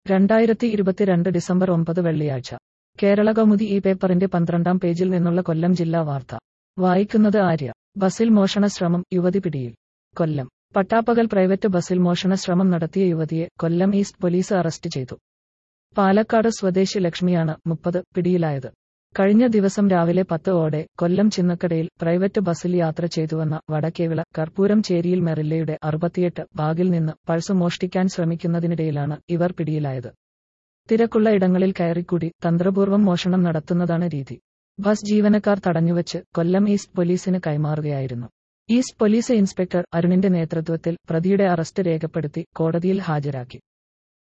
രണ്ടായിരത്തി ഇരുപത്തിരണ്ട് ഡിസംബർ ഒമ്പത് വെള്ളിയാഴ്ച കേരള കൗമുദി ഈ പേപ്പറിന്റെ പന്ത്രണ്ടാം പേജിൽ നിന്നുള്ള കൊല്ലം ജില്ലാ വാർത്ത വായിക്കുന്നത് ആര്യ ബസിൽ മോഷണ ശ്രമം യുവതി പിടിയിൽ കൊല്ലം പട്ടാപ്പകൽ പ്രൈവറ്റ് ബസിൽ മോഷണ ശ്രമം നടത്തിയ യുവതിയെ കൊല്ലം ഈസ്റ്റ് പോലീസ് അറസ്റ്റ് ചെയ്തു പാലക്കാട് സ്വദേശി ലക്ഷ്മിയാണ് മുപ്പത് പിടിയിലായത് കഴിഞ്ഞ ദിവസം രാവിലെ പത്ത് ഓടെ കൊല്ലം ചിന്നക്കടയിൽ പ്രൈവറ്റ് ബസ്സിൽ യാത്ര ചെയ്തുവന്ന വടക്കേവിള കർപ്പൂരം ചേരിയിൽ മെറില്ലയുടെ അറുപത്തിയെട്ട് ബാഗിൽ നിന്ന് പൾസ് മോഷ്ടിക്കാൻ ശ്രമിക്കുന്നതിനിടയിലാണ് ഇവർ പിടിയിലായത് തിരക്കുള്ള ഇടങ്ങളിൽ കയറിക്കൂടി തന്ത്രപൂർവ്വം മോഷണം നടത്തുന്നതാണ് രീതി ബസ് ജീവനക്കാർ തടഞ്ഞുവച്ച് കൊല്ലം ഈസ്റ്റ് പോലീസിന് കൈമാറുകയായിരുന്നു ഈസ്റ്റ് പോലീസ് ഇൻസ്പെക്ടർ അരുണിന്റെ നേതൃത്വത്തിൽ പ്രതിയുടെ അറസ്റ്റ് രേഖപ്പെടുത്തി കോടതിയിൽ ഹാജരാക്കി